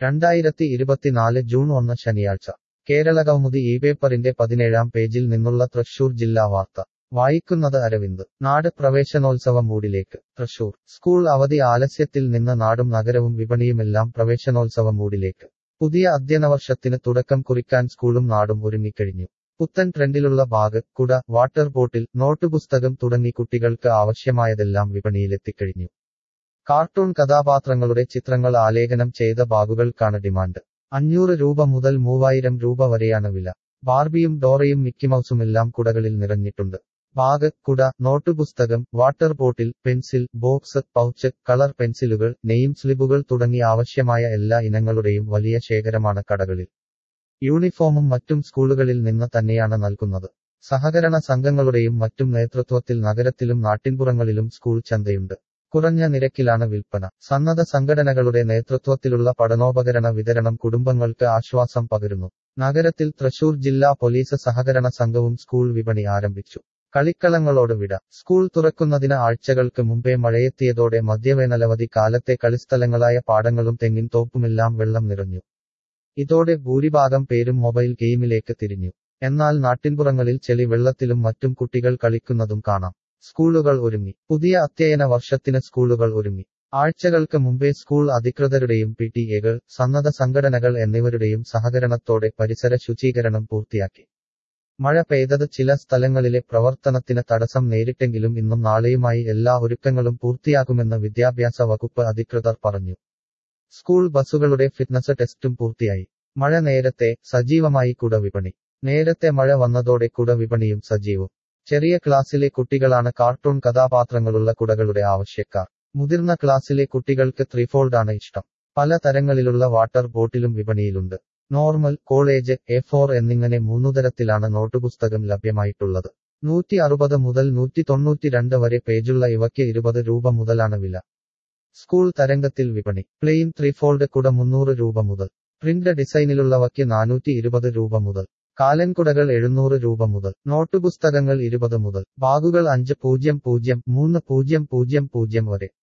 രണ്ടായിരത്തി ഇരുപത്തിനാല് ജൂൺ ഒന്ന് ശനിയാഴ്ച കേരളകൗമുദി ഈ പേപ്പറിന്റെ പതിനേഴാം പേജിൽ നിന്നുള്ള തൃശൂർ ജില്ലാ വാർത്ത വായിക്കുന്നത് അരവിന്ദ് നാട് പ്രവേശനോത്സവ മൂഡിലേക്ക് തൃശൂർ സ്കൂൾ അവധി ആലസ്യത്തിൽ നിന്ന് നാടും നഗരവും വിപണിയുമെല്ലാം പ്രവേശനോത്സവ മൂഡിലേക്ക് പുതിയ അധ്യയനവർഷത്തിന് തുടക്കം കുറിക്കാൻ സ്കൂളും നാടും ഒരുങ്ങിക്കഴിഞ്ഞു പുത്തൻ ട്രെൻഡിലുള്ള ബാഗ് കുട വാട്ടർ ബോട്ടിൽ നോട്ടുപുസ്തകം തുടങ്ങി കുട്ടികൾക്ക് ആവശ്യമായതെല്ലാം വിപണിയിലെത്തിക്കഴിഞ്ഞു കാർട്ടൂൺ കഥാപാത്രങ്ങളുടെ ചിത്രങ്ങൾ ആലേഖനം ചെയ്ത ബാഗുകൾക്കാണ് ഡിമാൻഡ് അഞ്ഞൂറ് രൂപ മുതൽ മൂവായിരം രൂപ വരെയാണ് വില ബാർബിയും ഡോറയും മിക്കിമൌസുമെല്ലാം കുടകളിൽ നിറഞ്ഞിട്ടുണ്ട് ബാഗ് കുട നോട്ടുപുസ്തകം water bottle pencil box pouch colour പെൻസിലുകൾ നെയിം സ്ലിബുകൾ തുടങ്ങി ആവശ്യമായ എല്ലാ ഇനങ്ങളുടെയും വലിയ ശേഖരമാണ് കടകളിൽ യൂണിഫോമും മറ്റും സ്കൂളുകളിൽ നിന്ന് തന്നെയാണ് നൽകുന്നത് സഹകരണ സംഘങ്ങളുടെയും മറ്റും നേതൃത്വത്തിൽ നഗരത്തിലും നാട്ടിൻപുറങ്ങളിലും സ്കൂൾ ചന്തയുണ്ട് കുറഞ്ഞ നിരക്കിലാണ് വിൽപ്പന സന്നദ്ധ സംഘടനകളുടെ നേതൃത്വത്തിലുള്ള പഠനോപകരണ വിതരണം കുടുംബങ്ങൾക്ക് ആശ്വാസം പകരുന്നു നഗരത്തിൽ തൃശൂർ ജില്ലാ പോലീസ് സഹകരണ സംഘവും സ്കൂൾ വിപണി ആരംഭിച്ചു കളിക്കളങ്ങളോട് വിട സ്കൂൾ തുറക്കുന്നതിന് ആഴ്ചകൾക്ക് മുമ്പേ മഴയെത്തിയതോടെ മധ്യവേനലവധി കാലത്തെ കളിസ്ഥലങ്ങളായ പാടങ്ങളും തെങ്ങിൻ തോപ്പുമെല്ലാം വെള്ളം നിറഞ്ഞു ഇതോടെ ഭൂരിഭാഗം പേരും മൊബൈൽ ഗെയിമിലേക്ക് തിരിഞ്ഞു എന്നാൽ നാട്ടിൻപുറങ്ങളിൽ ചെളി വെള്ളത്തിലും മറ്റും കുട്ടികൾ കളിക്കുന്നതും കാണാം സ്കൂളുകൾ ഒരുങ്ങി പുതിയ അധ്യയന വർഷത്തിന് സ്കൂളുകൾ ഒരുങ്ങി ആഴ്ചകൾക്ക് മുമ്പേ സ്കൂൾ അധികൃതരുടെയും പി ടി എകൾ സന്നദ്ധ സംഘടനകൾ എന്നിവരുടെയും സഹകരണത്തോടെ പരിസര ശുചീകരണം പൂർത്തിയാക്കി മഴ പെയ്തത് ചില സ്ഥലങ്ങളിലെ പ്രവർത്തനത്തിന് തടസ്സം നേരിട്ടെങ്കിലും ഇന്നും നാളെയുമായി എല്ലാ ഒരുക്കങ്ങളും പൂർത്തിയാക്കുമെന്ന് വിദ്യാഭ്യാസ വകുപ്പ് അധികൃതർ പറഞ്ഞു സ്കൂൾ ബസ്സുകളുടെ ഫിറ്റ്നസ് ടെസ്റ്റും പൂർത്തിയായി മഴ നേരത്തെ സജീവമായി കുട വിപണി നേരത്തെ മഴ വന്നതോടെ കുട വിപണിയും സജീവം ചെറിയ ക്ലാസ്സിലെ കുട്ടികളാണ് കാർട്ടൂൺ കഥാപാത്രങ്ങളുള്ള കുടകളുടെ ആവശ്യക്കാർ മുതിർന്ന ക്ലാസ്സിലെ കുട്ടികൾക്ക് ത്രിഫോൾഡാണ് ഇഷ്ടം പല തരങ്ങളിലുള്ള വാട്ടർ ബോട്ടിലും വിപണിയിലുണ്ട് നോർമൽ കോളേജ് എ ഫോർ എന്നിങ്ങനെ മൂന്നു തരത്തിലാണ് നോട്ടുപുസ്തകം ലഭ്യമായിട്ടുള്ളത് നൂറ്റി അറുപത് മുതൽ നൂറ്റി തൊണ്ണൂറ്റിരണ്ട് വരെ പേജുള്ള ഇവയ്ക്ക് ഇരുപത് രൂപ മുതലാണ് വില സ്കൂൾ തരംഗത്തിൽ വിപണി പ്ലെയിൻ ത്രിഫോൾഡ് കുട മുന്നൂറ് രൂപ മുതൽ പ്രിന്റ് ഡിസൈനിലുള്ളവയ്ക്ക് നാനൂറ്റി ഇരുപത് രൂപ മുതൽ കാലൻകുടകൾ എഴുന്നൂറ് രൂപ മുതൽ നോട്ടുപുസ്തകങ്ങൾ ഇരുപത് മുതൽ ബാഗുകൾ അഞ്ച് പൂജ്യം പൂജ്യം മൂന്ന് പൂജ്യം പൂജ്യം പൂജ്യം വരെ